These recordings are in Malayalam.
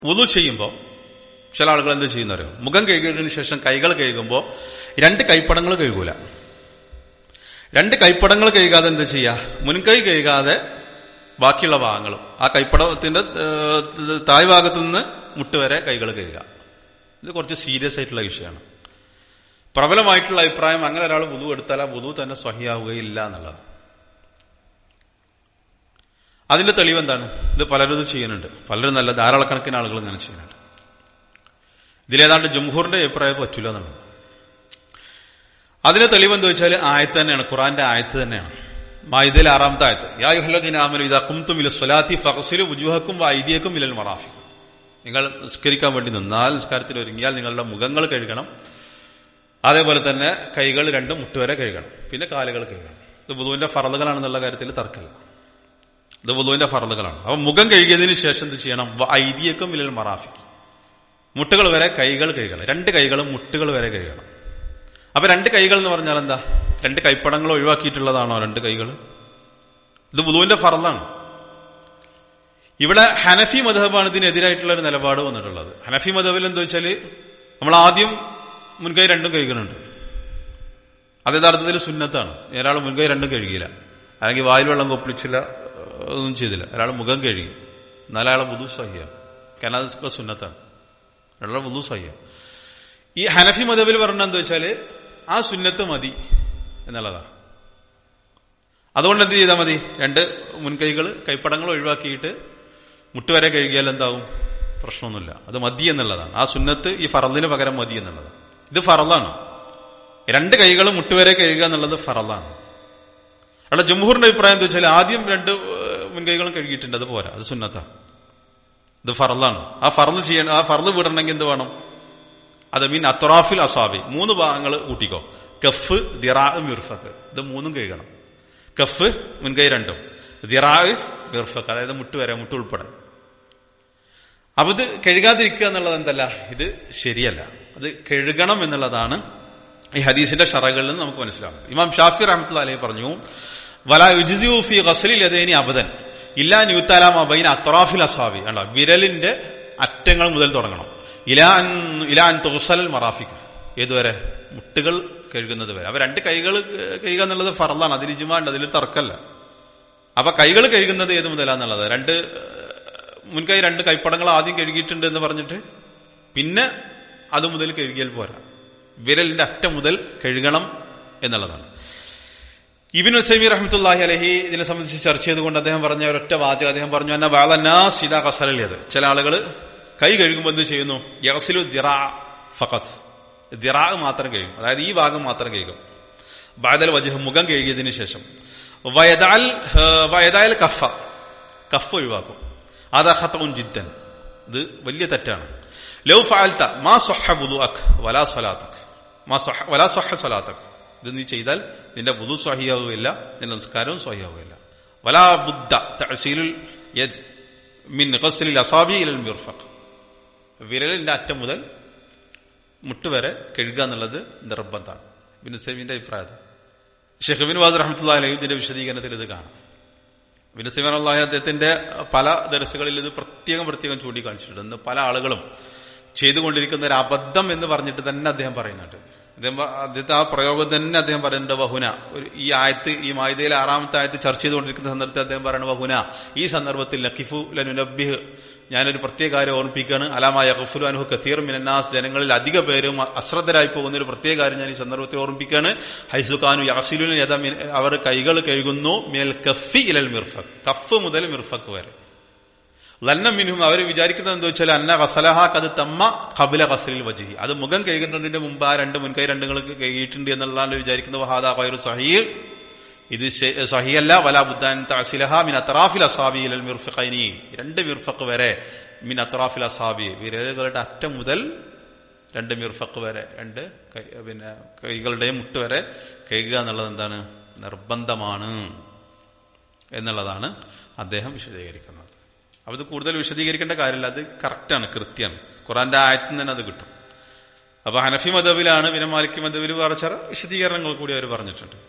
വുളു ചെയ്യുമ്പോൾ ചില ആളുകൾ എന്ത് ചെയ്യുന്നവരോ മുഖം കഴുകിയതിനു ശേഷം കൈകൾ കഴുകുമ്പോൾ രണ്ട് കൈപ്പടങ്ങൾ കഴുകൂല രണ്ട് കൈപ്പടങ്ങൾ കഴുകാതെ എന്ത് ചെയ്യുക മുൻകൈ കഴുകാതെ ബാക്കിയുള്ള ഭാഗങ്ങളും ആ കൈപ്പടത്തിന്റെ ഏഹ്, താഴ്ഭാഗത്തു നിന്ന് മുട്ടുവരെ കൈകൾ കഴുകുക ഇത് കുറച്ച് സീരിയസ് ആയിട്ടുള്ള വിഷയമാണ് പ്രബലമായിട്ടുള്ള അഭിപ്രായം അങ്ങനെ ഒരാൾ വുതു എടുത്താൽ ആ വുതു തന്നെ സ്വഹിയാവുകയില്ല എന്നുള്ളത് അതിന്റെ തെളിവ് എന്താണ് ഇത് പലരും ഇത് ചെയ്യുന്നുണ്ട് പലരും നല്ല ധാരാളക്കണക്കിന് ആളുകൾ ഇങ്ങനെ ചെയ്യുന്നുണ്ട് ഇതിലേതാണ്ട് ജംഹൂറിന്റെ അഭിപ്രായം പറ്റൂല എന്നുള്ളത് അതിന് തെളിവ് എന്താ വെച്ചാൽ ആയത്ത് തന്നെയാണ് ഖുറാന്റെ ആയത്ത് തന്നെയാണ് മായുദയിൽ ആറാമത്തെ ആയത്ത് യാ യുഹല്ലദീനാമനു ഇദാ ഖുംതും ഇല സ്വലാത്തി ഫഗ്സിലു വുജൂഹക്കും വൈദിയക്കും ഇലൽ മറാഫിഖ് നിങ്ങൾ നിസ്കരിക്കാൻ വേണ്ടി നിന്നാൽ നിസ്കാരത്തിൽ ഒരുങ്ങിയാൽ നിങ്ങളുടെ മുഖങ്ങൾ കഴുകണം അതേപോലെ തന്നെ കൈകൾ രണ്ടും മുട്ടുവരെ കഴുകണം പിന്നെ കാലുകൾ കഴുകണം ഇത് വുളുവിന്റെ ഫറലുകളാണെന്നുള്ള കാര്യത്തിൽ തർക്കമല്ല ഇത് വുളുവിന്റെ ഫറലുകളാണ് അപ്പൊ മുഖം കഴുകിയതിന് ശേഷം എന്ത് ചെയ്യണം ഐദിയക്കും ഇലൽ മറാഫിഖ് മുട്ടുകൾ വരെ കൈകൾ കഴുകണം രണ്ട് കൈകളും മുട്ടുകൾ വരെ കഴുകണം അപ്പൊ രണ്ട് കൈകൾ എന്ന് പറഞ്ഞാൽ എന്താ രണ്ട് കൈപ്പടങ്ങൾ ഒഴിവാക്കിയിട്ടുള്ളതാണോ രണ്ട് കൈകൾ ഇത് വുളുവിന്റെ ഫറലാണ് ഇവിടെ ഹനഫി മധബാണ് ഇതിനെതിരായിട്ടുള്ള ഒരു നിലപാട് വന്നിട്ടുള്ളത് ഹനഫി മധബിൽ എന്താ വെച്ചാല് നമ്മൾ ആദ്യം മുൻകൈ രണ്ടും കഴുകുന്നുണ്ട് അത് യഥാർത്ഥത്തിൽ സുന്നത്താണ് ഒരാൾ മുൻകൈ രണ്ടും കഴുകിയില്ല അല്ലെങ്കിൽ വായിൽ വെള്ളം കൊപ്പിളിച്ചില്ല ഒന്നും ചെയ്തില്ല ഒരാൾ മുഖം കഴുകി എന്നാൽ അയാളെ വുതു സഹിയാണ് കാരണം അത് ഇപ്പൊ സുന്നത്താണ് ഒരാളെ വുതു സഹിയാണ് ഈ ഹനഫി മതബിൽ പറഞ്ഞ എന്താ വെച്ചാല് ആ സുന്നത്ത് മതി എന്നുള്ളതാ അതുകൊണ്ട് എന്ത് ചെയ്താൽ മതി രണ്ട് മുൻകൈകൾ കൈപ്പടങ്ങൾ ഒഴിവാക്കിയിട്ട് മുട്ടുവരെ കഴുകിയാൽ എന്താവും പ്രശ്നമൊന്നുമില്ല അത് മതി എന്നുള്ളതാണ് ആ സുന്നത്ത് ഈ ഫറലിന് പകരം മതി എന്നുള്ളതാണ് ഇത് ഫറലാണ് രണ്ട് കൈകൾ മുട്ടുവരെ കഴുകുക എന്നുള്ളത് ഫറലാണ് അവിടെ ജംഹൂറിന്റെ അഭിപ്രായം എന്താ വെച്ചാൽ ആദ്യം രണ്ട് ഏഹ്, മുൻകൈകളും കഴുകിയിട്ടുണ്ട് അത് പോരാ അത് സുന്നത്താ ഇത് ഫറലാണ് ആ ഫറല് ചെയ്യണം ആ ഫറല് വിടണമെങ്കിൽ എന്ത് വേണം അത് മീൻ അത്രാഫിൽ അസാബി മൂന്ന് ഭാഗങ്ങൾ കൂട്ടിക്കോ കഫ് ദിറാ മിർഫക്ക് ഇത് മൂന്നും കഴുകണം കഫ് മുൻകൈ രണ്ടും ദിറാ മിർഫക്ക് അതായത് മുട്ട് വരെ മുട്ട് ഉൾപ്പെടെ അപ്പൊ ഇത് കഴുകാതിരിക്കുക എന്നുള്ളത് എന്തല്ല ഇത് ശരിയല്ല അത് കഴുകണം എന്നുള്ളതാണ് ഈ ഹദീസിന്റെ ഷറകളിൽ നിന്ന് നമുക്ക് മനസ്സിലാവും ഇമാം ഷാഫി റഹ്മത്തുള്ള അലൈഹി പറഞ്ഞു വല യുജിസിയു ഫി ഗസ്ലിൽ യദൈനി അബദൻ ഇല്ലാ ന്യൂത്താലാമ ബൈന അത്രാഫിൽ അസാബി കണ്ടോ വിരലിന്റെ അറ്റങ്ങൾ മുതൽ തുടങ്ങണം ഇലാൻ ഇലാൻ തുസൽ മറാഫിക്ക് ഏതുവരെ മുട്ടുകൾ കഴുകുന്നത് വരെ അപ്പൊ രണ്ട് കൈകൾ കഴുകുക എന്നുള്ളത് ഫറലാണ് അതിൽ ഇജുമാണ്ട് അതിലൊരു തർക്കമല്ല അപ്പൊ കൈകൾ കഴുകുന്നത് ഏത് മുതലാന്നുള്ളത് രണ്ട് ഏഹ്, മുൻകൈ രണ്ട് കൈപ്പടങ്ങൾ ആദ്യം കഴുകിയിട്ടുണ്ട് എന്ന് പറഞ്ഞിട്ട് പിന്നെ അത് മുതൽ കഴുകിയാൽ പോരാ വിരലിന്റെ അറ്റം മുതൽ കഴുകണം എന്നുള്ളതാണ് ഇബിൻ ഉസൈമി റഹ്മത്തുല്ലാഹി അലഹി ഇതിനെ സംബന്ധിച്ച് ചർച്ച ചെയ്തുകൊണ്ട് അദ്ദേഹം പറഞ്ഞ ഒരൊറ്റ വാചകം അദ്ദേഹം പറഞ്ഞു എന്നെ വാളന്നാ സീതാ കസലലിയത് ചില ആളുകൾ കൈ കഴുകുമ്പോൾ എന്ത് ചെയ്യുന്നു യഹസിലു ദിറാ ഫഖത്ത് ദിറാ മാത്രം കഴുകും അതായത് ഈ ഭാഗം മാത്രം കഴുകും ബാദൽ വജഹ് മുഖം കഴുകിയതിന് ശേഷം വയതാൽ ഏഹ്, വയതാൽ കഫ കഫ് ഒഴിവാക്കും അതാ ഖത്തഉൻ ജിദ്ദൻ ഇത് വലിയ തെറ്റാണ് ലൗ ഫഅൽത മാ സഹ വുദുഅക് വലാ സ്വലാതക് മാ സഹ വലാ സഹ സ്വലാതക് ഇത് നീ ചെയ്താൽ നിന്റെ വുദു സ്വഹിയാവുകയില്ല നിന്റെ നിസ്കാരവും സ്വഹിയാവുകയില്ല വലാ ബുദ്ധ തഅസീലുൽ യദ് മിൻ ഖസ്ലിൽ അസാബി ഇലൽ മിർഫഖ് വിരലിന്റെ അറ്റം മുതൽ മുട്ടുവരെ കഴുകുക എന്നുള്ളത് നിർബന്ധമാണ് ബിൻ സൈമിന്റെ അഭിപ്രായത ഷെഖ് ബിൻ വാസ് റഹ്മത്തുള്ള അലൈഹി ഇതിന്റെ വിശദീകരണത്തിൽ ഇത് കാണാം ബിൻ സൈമൻ അള്ളാഹി അദ്ദേഹത്തിന്റെ പല ദർശകളിൽ ഇത് പ്രത്യേകം പ്രത്യേകം ചൂണ്ടിക്കാണിച്ചിട്ടുണ്ട് ഇന്ന് പല ആളുകളും ചെയ്തുകൊണ്ടിരിക്കുന്ന ഒരു അബദ്ധം എന്ന് പറഞ്ഞിട്ട് തന്നെ അദ്ദേഹം പറയുന്നുണ്ട് അദ്ദേഹം പ- അദ്ദേഹത്തെ ആ പ്രയോഗം തന്നെ അദ്ദേഹം പറയുന്നുണ്ട് വഹുന ഒരു ഈ ആയത്ത് ഈ മായുതയിലെ ആറാമത്തെ ആയത്ത് ചർച്ച ചെയ്തുകൊണ്ടിരിക്കുന്ന സന്ദർഭത്തിൽ അദ്ദേഹം പറയുന്നത് വഹുന ഈ സന്ദർഭത്തിൽ ലക്കിഫു ലനുനബ്ബിഹ് ഞാനൊരു പ്രത്യേക കാര്യം ഓർമ്മിപ്പിക്കുകയാണ് അലാമായ യഖഫുലു അൻഹു കസീർ മിനന്നാസ് ജനങ്ങളിൽ അധിക പേരും അശ്രദ്ധരായി പോകുന്ന ഒരു പ്രത്യേക കാര്യം ഞാൻ ഈ സന്ദർഭത്തിൽ ഓർമ്മിപ്പിക്കുകയാണ് ഹൈസുഖാനു യഹസിലുൽ യദ മിൻ- അവർ കൈകൾ കഴുകുന്നു മിനൽ കഫി ഇലൽ മിർഫക് കഫ് മുതൽ മിർഫക്ക് വരെ ലന്നം മിനും അവർ വിചാരിക്കുന്നത് എന്താ വെച്ചാൽ അന്ന കസലഹ കത് തമ്മ കബില കസലിൽ വജിഹി അത് മുഖം കഴുകുന്നതിന്റെ മുമ്പ് ആ രണ്ട് മുൻകൈ രണ്ടുകൾ കഴുകിയിട്ടുണ്ട് എന്നുള്ളതാണ് വിചാരിക്കുന്നത് വഹാദ ഖൈറു സഹീർ ഇത് ശ- സഹിയല്ല വല ബുദ്ധാൻ തഅസിലഹ മിൻ അത്റാഫിൽ അസാബി ഇലൽ മിർഫഖൈനി രണ്ട് മിർഫഖ് വരെ മിൻ അത്റാഫിൽ അസാബി വിരലുകളുടെ അറ്റം മുതൽ രണ്ട് മിർഫഖ് വരെ രണ്ട് കൈ പിന്നെ കൈകളുടെയും മുട്ട് വരെ കഴുകുക എന്നുള്ളത് എന്താണ് നിർബന്ധമാണ് എന്നുള്ളതാണ് അദ്ദേഹം വിശദീകരിക്കുന്നത് അപ്പൊ ഇത് കൂടുതൽ വിശദീകരിക്കേണ്ട കാര്യമില്ല അത് കറക്റ്റാണ് കൃത്യമാണ് ഖുറാന്റെ ആയത്തിൽ തന്നെ അത് കിട്ടും അപ്പൊ ഹനഫി മതവിലാണ് പിന്നെ മാലിക് മതവിൽ വേറെ ചില വിശദീകരണങ്ങൾ കൂടി അവർ പറഞ്ഞിട്ടുണ്ട്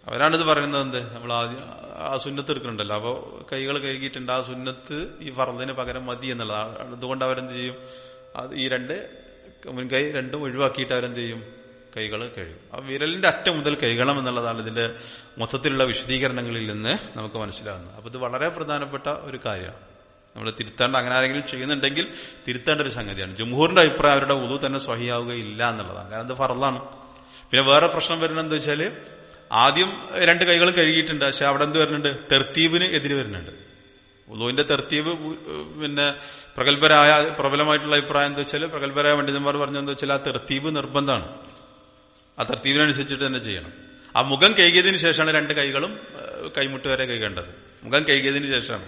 അവരാണിത് പറയുന്നത് എന്ത് നമ്മൾ ആദ്യം ആ സുന്നത്ത് എടുക്കുന്നുണ്ടല്ലോ അപ്പോൾ കൈകൾ കഴുകിയിട്ടുണ്ട് ആ സുന്നത്ത് ഈ ഫറദിന് പകരം മതി എന്നുള്ളതാണ് അതുകൊണ്ട് അവരെന്ത് ചെയ്യും അത് ഈ രണ്ട് മുൻകൈ രണ്ടും ഒഴിവാക്കിയിട്ട് അവരെന്ത് ചെയ്യും കൈകൾ കഴുകും ആ വിരലിന്റെ അറ്റം മുതൽ കഴുകണം എന്നുള്ളതാണ് ഇതിന്റെ മൊത്തത്തിലുള്ള വിശദീകരണങ്ങളിൽ നിന്ന് നമുക്ക് മനസ്സിലാകുന്നത് അപ്പൊ ഇത് വളരെ പ്രധാനപ്പെട്ട ഒരു കാര്യമാണ് നമ്മൾ തിരുത്തേണ്ട അങ്ങനെ ആരെങ്കിലും ചെയ്യുന്നുണ്ടെങ്കിൽ തിരുത്തേണ്ട ഒരു സംഗതിയാണ് ജംഹൂറിന്റെ അഭിപ്രായം അവരുടെ ഉതു തന്നെ സ്വഹിയാവുകയില്ല എന്നുള്ളതാണ് കാരണം ഇത് ഫറലാണ് പിന്നെ വേറെ പ്രശ്നം വരുന്നത് എന്താ വെച്ചാല് ആദ്യം രണ്ട് കൈകളും കഴുകിയിട്ടുണ്ട് പക്ഷെ അവിടെ എന്ത് വരുന്നുണ്ട് തെർത്തീബിന് എതിര് വരുന്നുണ്ട് ഉളുവിന്റെ തെർത്തീബ് പിന്നെ പ്രഗത്ഭരായ പ്രബലമായിട്ടുള്ള അഭിപ്രായം എന്താ വെച്ചാൽ പ്രഗത്ഭരായ പണ്ഡിതന്മാർ പറഞ്ഞെന്താ വെച്ചാൽ ആ തെർത്തീബ് നിർബന്ധമാണ് ആ തർത്തീവിനനുസരിച്ചിട്ട് തന്നെ ചെയ്യണം ആ മുഖം കഴുകിയതിന് ശേഷമാണ് രണ്ട് കൈകളും കൈമുട്ട് വരെ കഴുകേണ്ടത് മുഖം കഴുകിയതിന് ശേഷമാണ്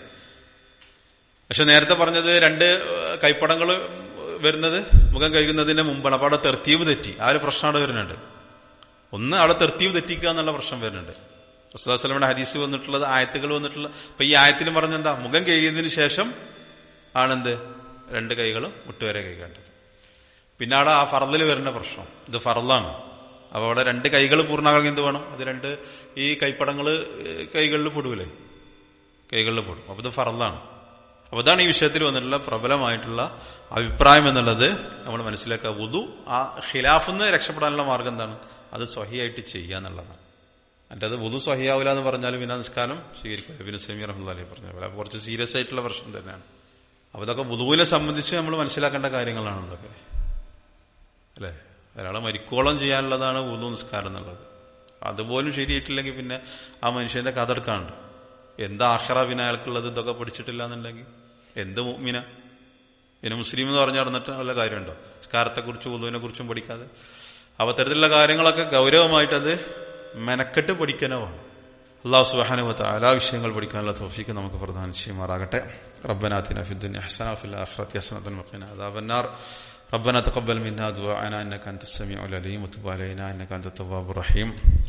പക്ഷെ നേരത്തെ പറഞ്ഞത് രണ്ട് കൈപ്പടങ്ങൾ വരുന്നത് മുഖം കഴുകുന്നതിന്റെ മുമ്പാണ് അപ്പൊ അവിടെ തെർത്തീവ് തെറ്റി ആ ഒരു പ്രശ്നം അവിടെ വരുന്നുണ്ട് ഒന്ന് അവിടെ തെർത്തീവ് തെറ്റിക്കുക എന്നുള്ള പ്രശ്നം വരുന്നുണ്ട് റസുലാസ്ലമിയുടെ ഹദീസ് വന്നിട്ടുള്ളത് ആയത്തുകൾ വന്നിട്ടുള്ള ഇപ്പൊ ഈ ആയത്തിലും പറഞ്ഞെന്താ മുഖം കഴുകിയതിന് ശേഷം ആണെന്ത് രണ്ട് കൈകളും മുട്ടുവരെ കഴുകേണ്ടത് പിന്നെ അവിടെ ആ ഫറദിൽ വരുന്ന പ്രശ്നം ഇത് ഫറലാണ് അപ്പൊ അവിടെ രണ്ട് കൈകൾ പൂർണ്ണമാകാൻ എന്ത് വേണം അത് രണ്ട് ഈ കൈപ്പടങ്ങൾ കൈകളിൽ പൊടുവില്ലേ കൈകളിൽ പൊടും അപ്പൊ ഇത് ഫറലാണ് അപ്പൊ ഇതാണ് ഈ വിഷയത്തിൽ വന്നിട്ടുള്ള പ്രബലമായിട്ടുള്ള അഭിപ്രായം എന്നുള്ളത് നമ്മൾ മനസ്സിലാക്കുക വുതു ആ ഖിലാഫിന്ന് രക്ഷപ്പെടാനുള്ള മാർഗം എന്താണ് അത് സ്വഹിയായിട്ട് ചെയ്യുക എന്നുള്ളതാണ് എൻ്റെ അത് വുതു സ്വഹിയാവില്ല എന്ന് പറഞ്ഞാലും പിന്നെ നിസ്കാരം സ്വീകരിക്കുക പിന്നെ സെമി റഹ്മദ് പറഞ്ഞ പോലെ അപ്പൊ കുറച്ച് സീരിയസ് ആയിട്ടുള്ള പ്രശ്നം തന്നെയാണ് അപ്പൊ ഇതൊക്കെ വുതുവിനെ സംബന്ധിച്ച് നമ്മൾ മനസ്സിലാക്കേണ്ട കാര്യങ്ങളാണ് ഇതൊക്കെ അല്ലേ ഒരാളെ മരിക്കോളം ചെയ്യാനുള്ളതാണ് വുതു നിസ്കാരം എന്നുള്ളത് അതുപോലും ശരിയായിട്ടില്ലെങ്കിൽ പിന്നെ ആ മനുഷ്യന്റെ കഥ എടുക്കാനുണ്ട് എന്താ ആഹ്റ പിന്നെ അയാൾക്കുള്ളത് ഇതൊക്കെ പഠിച്ചിട്ടില്ല എന്നുണ്ടെങ്കിൽ എന്ത് മുഗ്മിന പിന്നെ മുസ്ലിം എന്ന് പറഞ്ഞു നടന്നിട്ട് വല്ല കാര്യമുണ്ടോ നിസ്കാരത്തെക്കുറിച്ചും വുതുവിനെ കുറിച്ചും പഠിക്കാതെ അപ്പൊ അത്തരത്തിലുള്ള കാര്യങ്ങളൊക്കെ ഗൗരവമായിട്ട് അത് മെനക്കെട്ട് പഠിക്കാനോ വേണം അള്ളാഹു സുബാനുവത്ത എല്ലാ വിഷയങ്ങൾ പഠിക്കാനുള്ള തോഫിക്ക് നമുക്ക് പ്രധാനം ചെയ്യുമാറാകട്ടെ റബ്ബനാത്തിന ഫിദ്ദുൻ അഹ്സന ഫിൽ ആഖിറതി ഹസനത്തൻ വഖിന അദാബന്നാർ ربنا تقبل منا دعاءنا انك انت السميع العليم وتب علينا انك انت التواب الرحيم